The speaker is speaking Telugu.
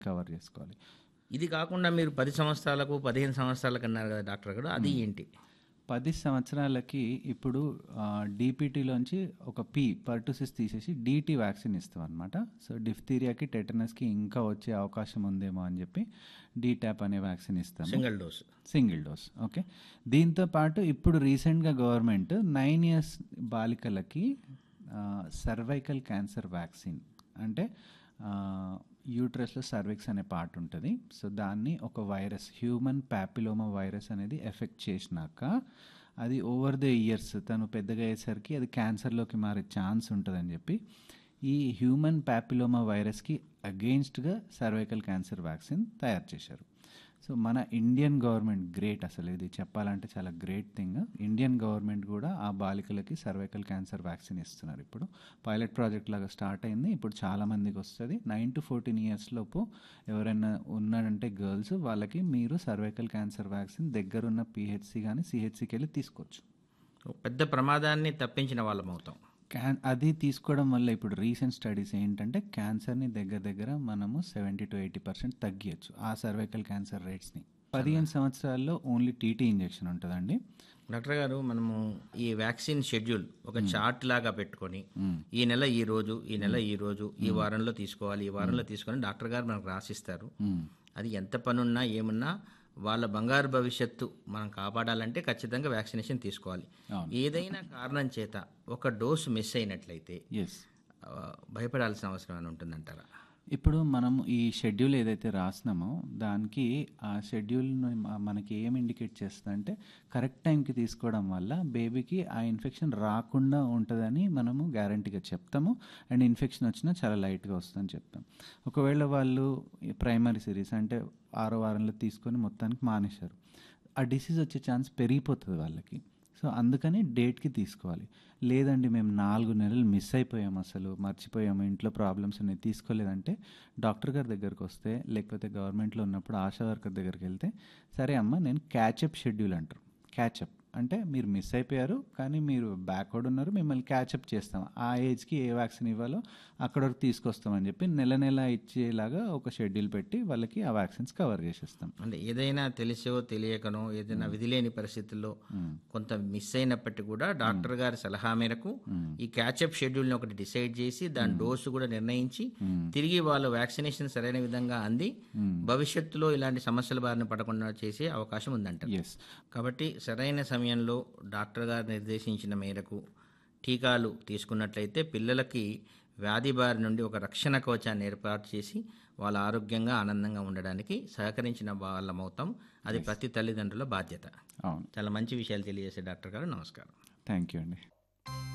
కవర్ చేసుకోవాలి ఇది కాకుండా మీరు పది సంవత్సరాలకు పదిహేను సంవత్సరాలకు అన్నారు కదా డాక్టర్ గారు అది ఏంటి పది సంవత్సరాలకి ఇప్పుడు డీపీటీలోంచి ఒక పి పర్టుసిస్ తీసేసి డీటీ వ్యాక్సిన్ ఇస్తాం అనమాట సో డిఫ్తీరియాకి టెటనస్కి ఇంకా వచ్చే అవకాశం ఉందేమో అని చెప్పి డీట్యాప్ అనే వ్యాక్సిన్ ఇస్తాం single dose single dose okay దీంతో పాటు ఇప్పుడు రీసెంట్గా గవర్నమెంట్ నైన్ ఇయర్స్ బాలికలకి సర్వైకల్ క్యాన్సర్ వ్యాక్సిన్ అంటే యూట్రస్లో సర్విక్స్ అనే పార్ట్ ఉంటుంది సో దాన్ని ఒక వైరస్ హ్యూమన్ ప్యాపిలోమా వైరస్ అనేది ఎఫెక్ట్ చేసినాక అది ఓవర్ ద ఇయర్స్ తను పెద్దగా అయ్యేసరికి అది క్యాన్సర్లోకి మారే ఛాన్స్ ఉంటుందని చెప్పి ఈ హ్యూమన్ ప్యాపిలోమా వైరస్కి అగెయిన్స్ట్గా సర్వైకల్ క్యాన్సర్ వ్యాక్సిన్ తయారు చేశారు సో మన ఇండియన్ గవర్నమెంట్ గ్రేట్ అసలు ఇది చెప్పాలంటే చాలా గ్రేట్ థింగ్ ఇండియన్ గవర్నమెంట్ కూడా ఆ బాలికలకి సర్వైకల్ క్యాన్సర్ వ్యాక్సిన్ ఇస్తున్నారు ఇప్పుడు పైలట్ ప్రాజెక్ట్ లాగా స్టార్ట్ అయింది ఇప్పుడు చాలా మందికి వస్తుంది నైన్ టు ఫోర్టీన్ ఇయర్స్ లోపు ఎవరైనా ఉన్నారంటే గర్ల్స్ వాళ్ళకి మీరు సర్వైకల్ క్యాన్సర్ వ్యాక్సిన్ దగ్గరున్న పిహెచ్సి కానీ సిహెచ్సికి వెళ్ళి తీసుకోవచ్చు పెద్ద ప్రమాదాన్ని తప్పించిన వాళ్ళం అవుతాం క్యాన్ అది తీసుకోవడం వల్ల ఇప్పుడు రీసెంట్ స్టడీస్ ఏంటంటే క్యాన్సర్ని దగ్గర దగ్గర మనము సెవెంటీ టు ఎయిటీ పర్సెంట్ తగ్గియచ్చు ఆ సర్వైకల్ క్యాన్సర్ రేట్స్ని పదిహేను సంవత్సరాల్లో ఓన్లీ టీటీ ఇంజెక్షన్ ఉంటుందండి డాక్టర్ గారు మనము ఈ వ్యాక్సిన్ షెడ్యూల్ ఒక చార్ట్ లాగా పెట్టుకొని ఈ నెల ఈ రోజు ఈ నెల ఈ రోజు ఈ వారంలో తీసుకోవాలి ఈ వారంలో తీసుకొని డాక్టర్ గారు మనకు రాసిస్తారు అది ఎంత పనున్నా ఏమున్నా వాళ్ళ బంగారు భవిష్యత్తు మనం కాపాడాలంటే ఖచ్చితంగా వ్యాక్సినేషన్ తీసుకోవాలి ఏదైనా కారణం చేత ఒక డోసు మిస్ అయినట్లయితే ఎస్ ఆ, భయపడాల్సిన అవసరం అని ఉంటుందంటారా ఇప్పుడు మనం ఈ షెడ్యూల్ ఏదైతే రాసినామో దానికి ఆ షెడ్యూల్ మనకి ఏం ఇండికేట్ చేస్తుందంటే కరెక్ట్ టైంకి తీసుకోవడం వల్ల బేబీకి ఆ ఇన్ఫెక్షన్ రాకుండా ఉంటుందని మనము గ్యారంటీగా చెప్తాము అండ్ ఇన్ఫెక్షన్ వచ్చినా చాలా లైట్గా వస్తుందని చెప్తాం ఒకవేళ వాళ్ళు ప్రైమరీ సిరీస్ అంటే ఆరో వారంలో తీసుకొని మొత్తానికి మానేశారు ఆ డిసీజ్ వచ్చే ఛాన్స్ పెరిగిపోతుంది వాళ్ళకి సో అందుకని డేట్కి తీసుకోవాలి లేదండి మేము నాలుగు నెలలు మిస్ అయిపోయాము అసలు మర్చిపోయాము ఇంట్లో ప్రాబ్లమ్స్ అనేవి తీసుకోలేదంటే డాక్టర్ గారి దగ్గరికి వస్తే లేకపోతే గవర్నమెంట్లో ఉన్నప్పుడు ఆశా వర్కర్ దగ్గరికి వెళ్తే సరే అమ్మ నేను క్యాచప్ షెడ్యూల్ అంటారు క్యాచప్ అంటే మీరు మిస్ అయిపోయారు కానీ మీరు బ్యాక్వర్డ్ ఉన్నారు మిమ్మల్ని క్యాచప్ చేస్తాం ఆ ఏజ్కి ఏ వ్యాక్సిన్ ఇవ్వాలో అక్కడ వరకు తీసుకొస్తామని చెప్పి నెల నెల ఇచ్చేలాగా ఒక షెడ్యూల్ పెట్టి వాళ్ళకి ఆ వ్యాక్సిన్స్ కవర్ చేసేస్తాం అంటే ఏదైనా తెలిసో తెలియకనో ఏదైనా విధి లేని పరిస్థితుల్లో కొంత మిస్ అయినప్పటికీ కూడా డాక్టర్ గారి సలహా మేరకు ఈ క్యాచప్ షెడ్యూల్ని ఒకటి డిసైడ్ చేసి దాని డోసు కూడా నిర్ణయించి తిరిగి వాళ్ళు వ్యాక్సినేషన్ సరైన విధంగా అంది భవిష్యత్తులో ఇలాంటి సమస్యల బారిన పడకుండా చేసే అవకాశం ఉందంట ఎస్ కాబట్టి సరైన సమయంలో డాక్టర్ గారు నిర్దేశించిన మేరకు టీకాలు తీసుకున్నట్లయితే పిల్లలకి వ్యాధి బారి నుండి ఒక రక్షణ కవచాన్ని ఏర్పాటు చేసి వాళ్ళ ఆరోగ్యంగా ఆనందంగా ఉండడానికి సహకరించిన వాళ్ళమవుతాం అది ప్రతి తల్లిదండ్రుల బాధ్యత అవును చాలా మంచి విషయాలు తెలియజేసే డాక్టర్ గారు నమస్కారం థ్యాంక్ యూ అండి